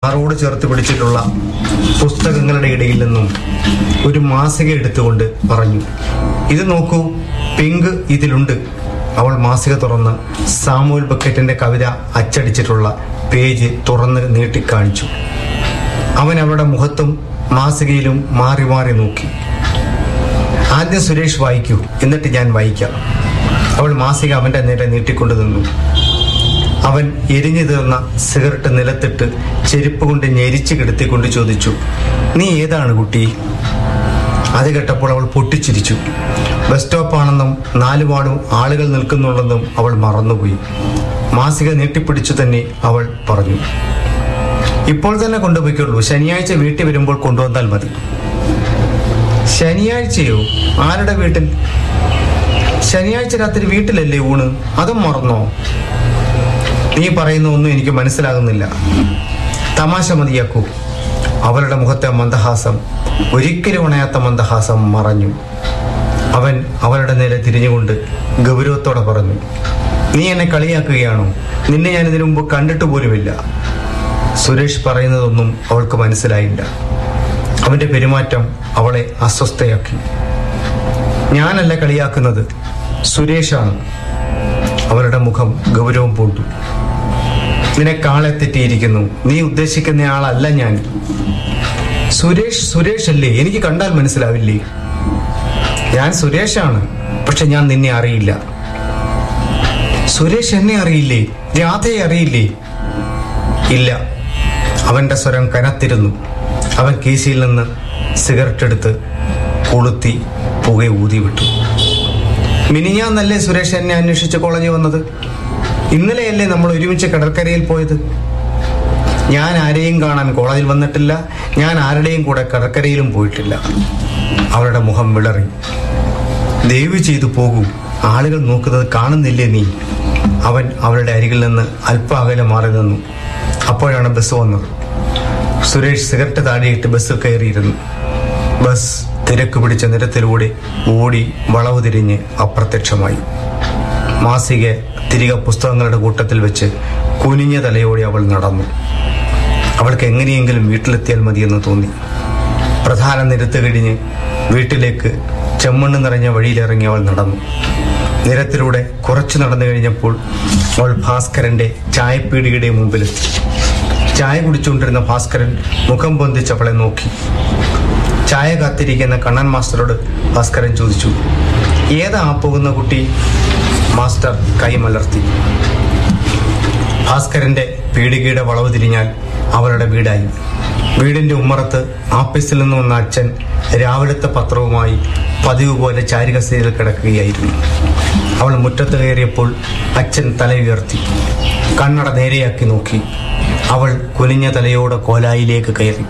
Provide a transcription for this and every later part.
മാറോട് ചേർത്ത് പിടിച്ചിട്ടുള്ള പുസ്തകങ്ങളുടെ ഇടയിൽ നിന്നും ഒരു മാസിക എടുത്തുകൊണ്ട് പറഞ്ഞു ഇത് നോക്കൂ പിങ്ക് ഇതിലുണ്ട് അവൾ മാസിക തുറന്ന് സാമുവൽ ബക്കറ്റിന്റെ കവിത അച്ചടിച്ചിട്ടുള്ള പേജ് തുറന്ന് നീട്ടിക്കാണിച്ചു അവൻ അവളുടെ മുഖത്തും മാസികയിലും മാറി മാറി നോക്കി ആദ്യം സുരേഷ് വായിക്കൂ എന്നിട്ട് ഞാൻ വായിക്കാം അവൾ മാസിക അവന്റെ നേരെ നീട്ടിക്കൊണ്ടു നിന്നു അവൻ എരിഞ്ഞു തീർന്ന സിഗരറ്റ് നിലത്തിട്ട് ചെരുപ്പ് കൊണ്ട് ഞെരിച്ച് കിടത്തിക്കൊണ്ട് ചോദിച്ചു നീ ഏതാണ് കുട്ടി അത് കേട്ടപ്പോൾ അവൾ പൊട്ടിച്ചിരിച്ചു ബസ് സ്റ്റോപ്പാണെന്നും നാലുപാടും ആളുകൾ നിൽക്കുന്നുണ്ടെന്നും അവൾ മറന്നുപോയി മാസിക നീട്ടിപ്പിടിച്ചു തന്നെ അവൾ പറഞ്ഞു ഇപ്പോൾ തന്നെ കൊണ്ടുപോയിക്കുള്ളൂ ശനിയാഴ്ച വീട്ടിൽ വരുമ്പോൾ കൊണ്ടുവന്നാൽ മതി ശനിയാഴ്ചയോ ആരുടെ വീട്ടിൽ ശനിയാഴ്ച രാത്രി വീട്ടിലല്ലേ ഊണ് അതും മറന്നോ നീ പറയുന്ന ഒന്നും എനിക്ക് മനസ്സിലാകുന്നില്ല തമാശ മതിയാക്കൂ അവളുടെ മുഖത്തെ മന്ദഹാസം ഒരിക്കലും ഉണയാത്ത മന്ദഹാസം മറഞ്ഞു അവൻ അവളുടെ നേരെ തിരിഞ്ഞുകൊണ്ട് ഗൗരവത്തോടെ പറഞ്ഞു നീ എന്നെ കളിയാക്കുകയാണോ നിന്നെ ഞാൻ ഇതിനു മുമ്പ് കണ്ടിട്ട് പോലുമില്ല സുരേഷ് പറയുന്നതൊന്നും അവൾക്ക് മനസ്സിലായില്ല അവന്റെ പെരുമാറ്റം അവളെ അസ്വസ്ഥയാക്കി ഞാനല്ല കളിയാക്കുന്നത് സുരേഷാണ് അവരുടെ മുഖം ഗൗരവം പൂണ്ടു നിനക്കാളെ തെറ്റിയിരിക്കുന്നു നീ ഉദ്ദേശിക്കുന്ന ആളല്ല ഞാൻ സുരേഷ് സുരേഷ് അല്ലേ എനിക്ക് കണ്ടാൽ മനസ്സിലാവില്ലേ ഞാൻ സുരേഷാണ് പക്ഷെ ഞാൻ നിന്നെ അറിയില്ല സുരേഷ് എന്നെ അറിയില്ലേ രാധയെ അറിയില്ലേ ഇല്ല അവന്റെ സ്വരം കനത്തിരുന്നു അവൻ കേസിയിൽ നിന്ന് സിഗരറ്റ് എടുത്ത് കൊളുത്തി പുക ഊതി വിട്ടു മിനിഞ്ഞാന്നല്ലേ സുരേഷ് എന്നെ അന്വേഷിച്ച് കോളേജിൽ വന്നത് ഇന്നലെയല്ലേ നമ്മൾ ഒരുമിച്ച് കടൽക്കരയിൽ പോയത് ഞാൻ ആരെയും കാണാൻ കോളേജിൽ വന്നിട്ടില്ല ഞാൻ ആരുടെയും കൂടെ കടൽക്കരയിലും പോയിട്ടില്ല അവളുടെ മുഖം വിളറി ദയവ് ചെയ്തു പോകൂ ആളുകൾ നോക്കുന്നത് കാണുന്നില്ലേ നീ അവൻ അവളുടെ അരികിൽ നിന്ന് അല്പ അകലെ മാറി നിന്നു അപ്പോഴാണ് ബസ് വന്നത് സുരേഷ് സിഗരറ്റ് താഴെയിട്ട് ബസ്സിൽ കയറിയിരുന്നു ബസ് തിരക്ക് പിടിച്ച നിരത്തിലൂടെ ഓടി വളവ് തിരിഞ്ഞ് അപ്രത്യക്ഷമായി മാസിക തിരികെ പുസ്തകങ്ങളുടെ കൂട്ടത്തിൽ വെച്ച് കുനിഞ്ഞ തലയോടെ അവൾ നടന്നു അവൾക്ക് എങ്ങനെയെങ്കിലും വീട്ടിലെത്തിയാൽ മതിയെന്ന് തോന്നി പ്രധാന നിരത്ത് കഴിഞ്ഞ് വീട്ടിലേക്ക് ചെമ്മണ്ണ് നിറഞ്ഞ വഴിയിലിറങ്ങി അവൾ നടന്നു നിരത്തിലൂടെ കുറച്ചു നടന്നു കഴിഞ്ഞപ്പോൾ അവൾ ഭാസ്കരന്റെ ചായപ്പീടികയുടെ മുമ്പിലെത്തി ചായ കുടിച്ചുകൊണ്ടിരുന്ന ഭാസ്കരൻ മുഖം പൊന്തിച്ച് അവളെ നോക്കി ചായ കാത്തിരിക്കുന്ന കണ്ണൻ മാസ്റ്ററോട് ഭാസ്കരൻ ചോദിച്ചു ഏതാ ആ പോകുന്ന കുട്ടി മാസ്റ്റർ കൈമലർത്തി ഭാസ്കരന്റെ പീടികയുടെ വളവ് തിരിഞ്ഞാൽ അവളുടെ വീടായി വീടിന്റെ ഉമ്മറത്ത് ആഫീസിൽ നിന്ന് വന്ന അച്ഛൻ രാവിലത്തെ പത്രവുമായി പതിവ് പോലെ ചാരികസയിൽ കിടക്കുകയായിരുന്നു അവൾ മുറ്റത്ത് കയറിയപ്പോൾ അച്ഛൻ തല ഉയർത്തി കണ്ണട നേരെയാക്കി നോക്കി അവൾ കുനിഞ്ഞ തലയോടെ കോലായിലേക്ക് കയറി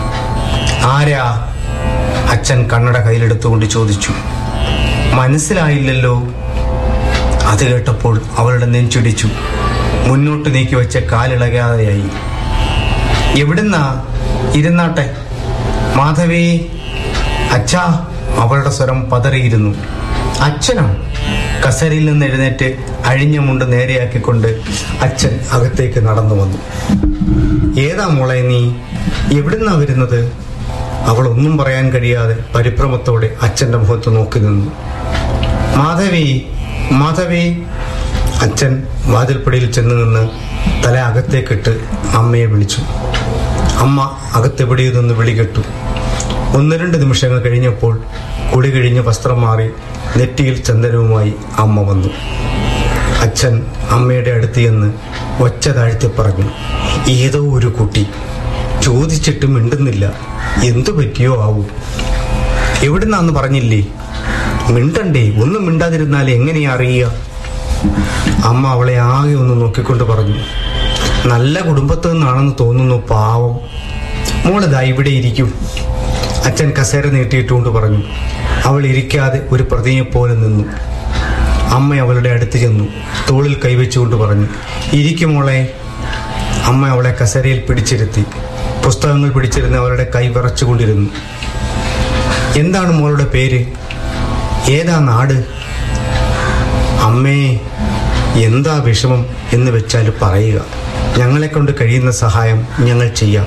ആരാ അച്ഛൻ കണ്ണട കയ്യിലെടുത്തുകൊണ്ട് ചോദിച്ചു മനസ്സിലായില്ലല്ലോ അത് കേട്ടപ്പോൾ അവളുടെ നെഞ്ചിടിച്ചു മുന്നോട്ട് നീക്കി വെച്ച കാലിളകാതെയായി എവിടുന്നാ ഇരുന്നാട്ടെ മാധവി അച്ഛാ അവളുടെ സ്വരം പതറിയിരുന്നു അച്ഛനോ കസരയിൽ നിന്ന് എഴുന്നേറ്റ് അഴിഞ്ഞ മുണ്ട് നേരെയാക്കിക്കൊണ്ട് അച്ഛൻ അകത്തേക്ക് നടന്നു വന്നു ഏതാ മോളെ നീ എവിടുന്നാ വരുന്നത് അവൾ ഒന്നും പറയാൻ കഴിയാതെ പരിഭ്രമത്തോടെ അച്ഛന്റെ മുഖത്ത് നോക്കി നിന്നു മാധവി മാധവി അച്ഛൻ വാതിൽപ്പടിയിൽ ചെന്ന് നിന്ന് തല അകത്തേക്കിട്ട് അമ്മയെ വിളിച്ചു അമ്മ അകത്തെവിടെയോ നിന്ന് വിളികെട്ടു ഒന്ന് രണ്ട് നിമിഷങ്ങൾ കഴിഞ്ഞപ്പോൾ കുളി കഴിഞ്ഞ് വസ്ത്രം മാറി നെറ്റിയിൽ ചന്ദനവുമായി അമ്മ വന്നു അച്ഛൻ അമ്മയുടെ അടുത്ത് ചെന്ന് ഒച്ച താഴ്ത്തി പറഞ്ഞു ഏതോ ഒരു കുട്ടി ചോദിച്ചിട്ട് മിണ്ടുന്നില്ല എന്തു പറ്റിയോ ആവൂ എവിടുന്നാന്ന് പറഞ്ഞില്ലേ മിണ്ടണ്ടേ ഒന്നും മിണ്ടാതിരുന്നാൽ എങ്ങനെയാ അറിയുക അമ്മ അവളെ ആകെ ഒന്ന് നോക്കിക്കൊണ്ട് പറഞ്ഞു നല്ല കുടുംബത്തു നിന്നാണെന്ന് തോന്നുന്നു പാവം മോളിതാ ഇവിടെ ഇരിക്കും അച്ഛൻ കസേര നീട്ടിയിട്ടുകൊണ്ട് പറഞ്ഞു അവൾ ഇരിക്കാതെ ഒരു പ്രതിയെ പോലെ നിന്നു അമ്മ അവളുടെ അടുത്ത് ചെന്നു തോളിൽ കൈവച്ചുകൊണ്ട് പറഞ്ഞു ഇരിക്കും മോളെ അമ്മ അവളെ കസേരയിൽ പിടിച്ചിരുത്തി പുസ്തകങ്ങൾ പിടിച്ചിരുന്ന് അവളുടെ കൈ വിറച്ചുകൊണ്ടിരുന്നു എന്താണ് മോളുടെ പേര് ഏതാ നാട് അമ്മേ എന്താ വിഷമം എന്ന് വെച്ചാൽ പറയുക ഞങ്ങളെ കൊണ്ട് കഴിയുന്ന സഹായം ഞങ്ങൾ ചെയ്യാം